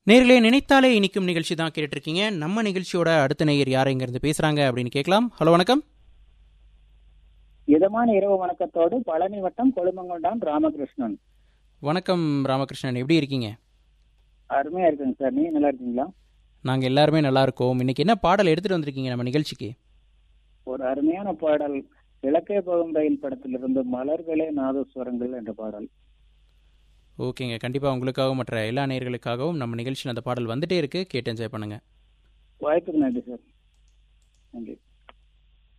நேர்களே நினைத்தாலே இனிக்கும் நிகழ்ச்சி தான் கேட்டுட்ருக்கீங்க நம்ம நிகழ்ச்சியோட அடுத்த நேயர் யார் இங்கிருந்து பேசுறாங்க அப்படின்னு கேட்கலாம் ஹலோ வணக்கம் இதமான இரவு வணக்கத்தோடு பழனி வட்டம் கொழுமங்கொண்டான் ராமகிருஷ்ணன் வணக்கம் ராமகிருஷ்ணன் எப்படி இருக்கீங்க அருமையா இருக்குங்க சார் நீங்க நல்லா இருக்கீங்களா நாங்கள் எல்லாருமே நல்லா இருக்கோம் இன்னைக்கு என்ன பாடல் எடுத்துட்டு வந்திருக்கீங்க நம்ம நிகழ்ச்சிக்கு ஒரு அருமையான பாடல் இலக்கை போகும் ரயில் படத்திலிருந்து மலர்களே நாதஸ்வரங்கள் என்ற பாடல் ஓகேங்க கண்டிப்பாக உங்களுக்காகவும் மற்ற எல்லா நேயர்களுக்காகவும் நம்ம நிகழ்ச்சியில் அந்த பாடல் வந்துட்டே இருக்கு கேட்டு என்ஜாய் பண்ணுங்க வாய்ப்புக்கு நன்றி சார் நன்றி